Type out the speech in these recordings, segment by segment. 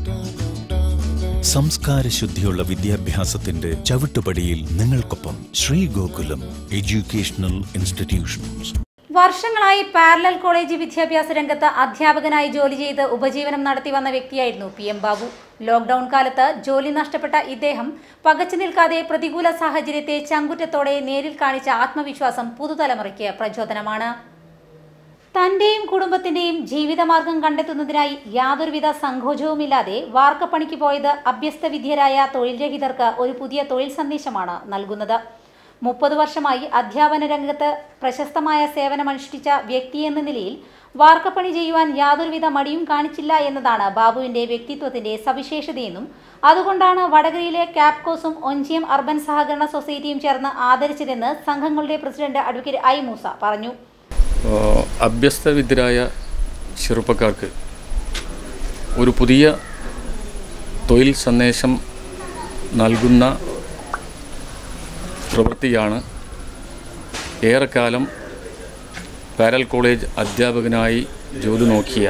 സംസ്കാര ശുദ്ധിയുള്ള വിദ്യാഭ്യാസത്തിന്റെ ചവിട്ടുപടിയിൽ നിങ്ങൾക്കൊപ്പം ശ്രീ ഗോകുലം എഡ്യൂക്കേഷണൽ ഇൻസ്റ്റിറ്റ്യൂഷൻസ് വർഷങ്ങളായി പാരലൽ കോളേജ് വിദ്യാഭ്യാസ രംഗത്ത് അധ്യാപകനായി ജോലി ചെയ്ത് ഉപജീവനം നടത്തി വന്ന വ്യക്തിയായിരുന്നു പി എം ബാബു ലോക്ക്ഡൌൺ കാലത്ത് ജോലി നഷ്ടപ്പെട്ട ഇദ്ദേഹം പകച്ചു നിൽക്കാതെ പ്രതികൂല സാഹചര്യത്തെ ചങ്കുറ്റത്തോടെ നേരിൽ കാണിച്ച ആത്മവിശ്വാസം പുതുതലമുറയ്ക്ക് പ്രചോദനമാണ് തന്റെയും കുടുംബത്തിന്റെയും ജീവിതമാർഗം കണ്ടെത്തുന്നതിനായി യാതൊരുവിധ സങ്കോചവുമില്ലാതെ വാർക്കപ്പണിക്ക് പോയത് അഭ്യസ്ത വിദ്യരായ തൊഴിൽ രഹിതർക്ക് ഒരു പുതിയ തൊഴിൽ സന്ദേശമാണ് നൽകുന്നത് മുപ്പത് വർഷമായി അധ്യാപന രംഗത്ത് പ്രശസ്തമായ സേവനമനുഷ്ഠിച്ച വ്യക്തിയെന്ന നിലയിൽ വാർക്കപ്പണി ചെയ്യുവാൻ യാതൊരുവിധ മടിയും കാണിച്ചില്ല എന്നതാണ് ബാബുവിന്റെ വ്യക്തിത്വത്തിന്റെ സവിശേഷതയെന്നും അതുകൊണ്ടാണ് വടകരയിലെ കാപ്കോസും ഒഞ്ചിയം അർബൻ സഹകരണ സൊസൈറ്റിയും ചേർന്ന് ആദരിച്ചതെന്ന് സംഘങ്ങളുടെ പ്രസിഡന്റ് അഡ്വക്കേറ്റ് ഐ മൂസ പറഞ്ഞു ഏഹ് അഭ്യസ്തവിദ്യരായ ചെറുപ്പക്കാർക്ക് ഒരു പുതിയ തൊഴിൽ സന്ദേശം നൽകുന്ന പ്രവൃത്തിയാണ് ഏറെക്കാലം പാരൽ കോളേജ് അധ്യാപകനായി ജോലി നോക്കിയ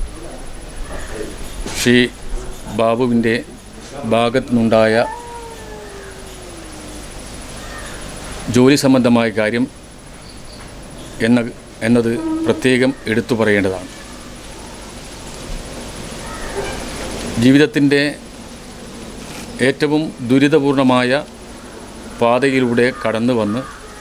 ശ്രീ ബാബുവിൻ്റെ ഭാഗത്തു നിന്നുണ്ടായ ജോലി സംബന്ധമായ കാര്യം എന്ന എന്നത് പ്രത്യേകം എടുത്തു പറയേണ്ടതാണ് ജീവിതത്തിൻ്റെ ഏറ്റവും ദുരിതപൂർണമായ പാതയിലൂടെ കടന്നു വന്ന്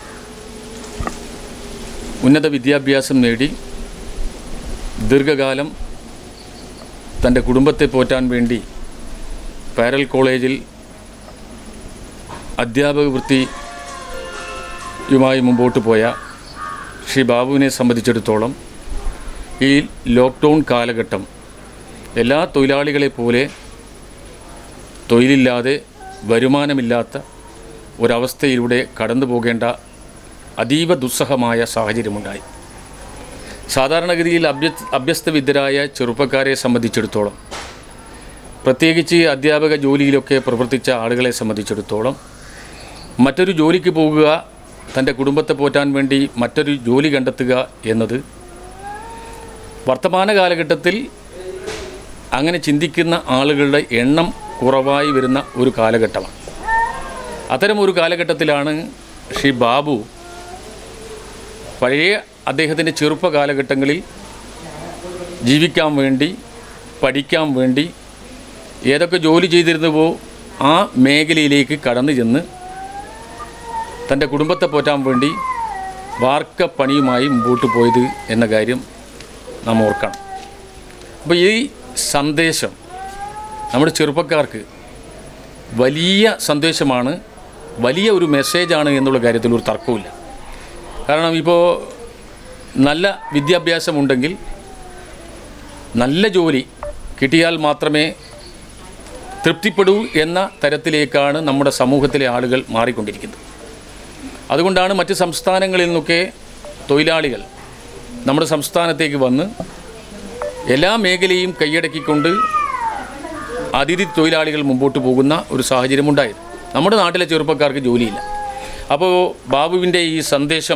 ഉന്നത വിദ്യാഭ്യാസം നേടി ദീർഘകാലം തൻ്റെ കുടുംബത്തെ പോറ്റാൻ വേണ്ടി പാരൽ കോളേജിൽ അധ്യാപക വൃത്തിയുമായി മുമ്പോട്ട് പോയ ശ്രീ ബാബുവിനെ സംബന്ധിച്ചിടത്തോളം ഈ ലോക്ക്ഡൗൺ കാലഘട്ടം എല്ലാ തൊഴിലാളികളെ പോലെ തൊഴിലില്ലാതെ വരുമാനമില്ലാത്ത ഒരവസ്ഥയിലൂടെ കടന്നു പോകേണ്ട അതീവ ദുസ്സഹമായ സാഹചര്യമുണ്ടായി സാധാരണഗതിയിൽ അഭ്യ അഭ്യസ്തവിദ്യരായ ചെറുപ്പക്കാരെ സംബന്ധിച്ചിടത്തോളം പ്രത്യേകിച്ച് അധ്യാപക ജോലിയിലൊക്കെ പ്രവർത്തിച്ച ആളുകളെ സംബന്ധിച്ചിടത്തോളം മറ്റൊരു ജോലിക്ക് പോകുക തൻ്റെ കുടുംബത്തെ പോറ്റാൻ വേണ്ടി മറ്റൊരു ജോലി കണ്ടെത്തുക എന്നത് വർത്തമാന കാലഘട്ടത്തിൽ അങ്ങനെ ചിന്തിക്കുന്ന ആളുകളുടെ എണ്ണം കുറവായി വരുന്ന ഒരു കാലഘട്ടമാണ് അത്തരം ഒരു കാലഘട്ടത്തിലാണ് ശ്രീ ബാബു പഴയ അദ്ദേഹത്തിൻ്റെ ചെറുപ്പ കാലഘട്ടങ്ങളിൽ ജീവിക്കാൻ വേണ്ടി പഠിക്കാൻ വേണ്ടി ഏതൊക്കെ ജോലി ചെയ്തിരുന്നുവോ ആ മേഖലയിലേക്ക് കടന്നു ചെന്ന് തൻ്റെ കുടുംബത്തെ പോറ്റാൻ വേണ്ടി വാർക്കപ്പണിയുമായി മുമ്പോട്ട് പോയത് എന്ന കാര്യം നാം ഓർക്കണം അപ്പോൾ ഈ സന്ദേശം നമ്മുടെ ചെറുപ്പക്കാർക്ക് വലിയ സന്ദേശമാണ് വലിയ ഒരു മെസ്സേജാണ് എന്നുള്ള കാര്യത്തിൽ ഒരു തർക്കവുമില്ല കാരണം ഇപ്പോൾ നല്ല വിദ്യാഭ്യാസമുണ്ടെങ്കിൽ നല്ല ജോലി കിട്ടിയാൽ മാത്രമേ തൃപ്തിപ്പെടൂ എന്ന തരത്തിലേക്കാണ് നമ്മുടെ സമൂഹത്തിലെ ആളുകൾ മാറിക്കൊണ്ടിരിക്കുന്നത് അതുകൊണ്ടാണ് മറ്റ് സംസ്ഥാനങ്ങളിൽ നിന്നൊക്കെ തൊഴിലാളികൾ നമ്മുടെ സംസ്ഥാനത്തേക്ക് വന്ന് എല്ലാ മേഖലയും കൈയടക്കിക്കൊണ്ട് അതിഥി തൊഴിലാളികൾ മുമ്പോട്ട് പോകുന്ന ഒരു സാഹചര്യമുണ്ടായത് നമ്മുടെ നാട്ടിലെ ചെറുപ്പക്കാർക്ക് ജോലിയില്ല അപ്പോൾ ബാബുവിൻ്റെ ഈ സന്ദേശം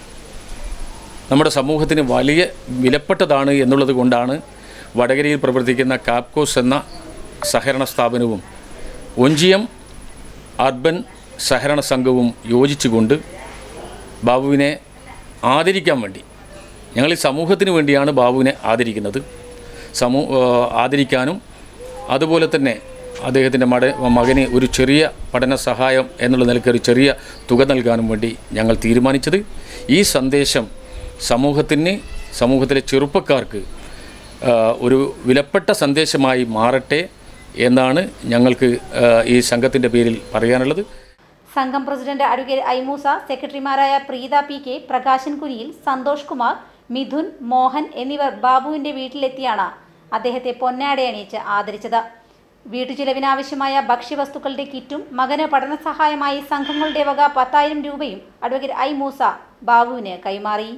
നമ്മുടെ സമൂഹത്തിന് വലിയ വിലപ്പെട്ടതാണ് എന്നുള്ളത് കൊണ്ടാണ് വടകരയിൽ പ്രവർത്തിക്കുന്ന കാപ്കോസ് എന്ന സഹകരണ സ്ഥാപനവും ഒഞ്ചിയം അർബൻ സഹകരണ സംഘവും യോജിച്ചുകൊണ്ട് ബാബുവിനെ ആദരിക്കാൻ വേണ്ടി ഞങ്ങൾ ഈ സമൂഹത്തിന് വേണ്ടിയാണ് ബാബുവിനെ ആദരിക്കുന്നത് സമൂ ആദരിക്കാനും അതുപോലെ തന്നെ അദ്ദേഹത്തിൻ്റെ മട മകന് ഒരു ചെറിയ പഠന സഹായം എന്നുള്ള നിലയ്ക്ക് ഒരു ചെറിയ തുക നൽകാനും വേണ്ടി ഞങ്ങൾ തീരുമാനിച്ചത് ഈ സന്ദേശം സമൂഹത്തിന് സമൂഹത്തിലെ ചെറുപ്പക്കാർക്ക് ആ, ഒരു വിലപ്പെട്ട സന്ദേശമായി മാറട്ടെ എന്നാണ് ഞങ്ങൾക്ക് ആ, ഈ സംഘത്തിൻ്റെ പേരിൽ പറയാനുള്ളത് സംഘം പ്രസിഡന്റ് അഡ്വക്കേറ്റ് ഐമൂസ സെക്രട്ടറിമാരായ പ്രീത പി കെ പ്രകാശൻ കുനിയിൽ സന്തോഷ് കുമാർ മിഥുൻ മോഹൻ എന്നിവർ ബാബുവിന്റെ വീട്ടിലെത്തിയാണ് അദ്ദേഹത്തെ പൊന്നാടയണിയിച്ച് ആദരിച്ചത് വീട്ടുചിലവിനാവശ്യമായ ഭക്ഷ്യവസ്തുക്കളുടെ കിറ്റും മകന് പഠനസഹായമായി സംഘങ്ങളുടെ വക പത്തായിരം രൂപയും അഡ്വക്കേറ്റ് ഐ മൂസ ബാബുവിന് കൈമാറി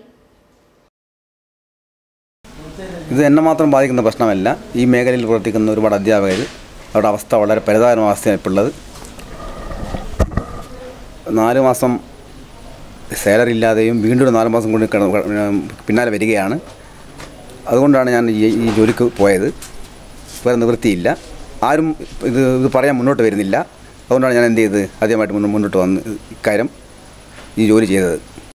ഇത് എന്നെ മാത്രം ബാധിക്കുന്ന പ്രശ്നമല്ല ഈ മേഖലയിൽ പ്രവർത്തിക്കുന്ന ഒരുപാട് അധ്യാപകർ അവരുടെ അവസ്ഥ വളരെ പരിതാപകരമായ അവസ്ഥയാണ് ഇപ്പോൾ ഉള്ളത് നാല് മാസം സാലറി ഇല്ലാതെയും വീണ്ടും ഒരു നാല് മാസം കൊണ്ട് കിട- പിന്നാലെ വരികയാണ് അതുകൊണ്ടാണ് ഞാൻ ഈ ഈ ജോലിക്ക് പോയത് വേറെ നിവൃത്തിയില്ല ആരും ഇത് ഇത് പറയാൻ മുന്നോട്ട് വരുന്നില്ല അതുകൊണ്ടാണ് ഞാൻ എന്ത് ചെയ്തത് ആദ്യമായിട്ട് മുന്നോ- മുന്നോട്ട് വന്ന് ഇക്കാര്യം ഈ ജോലി ചെയ്തത്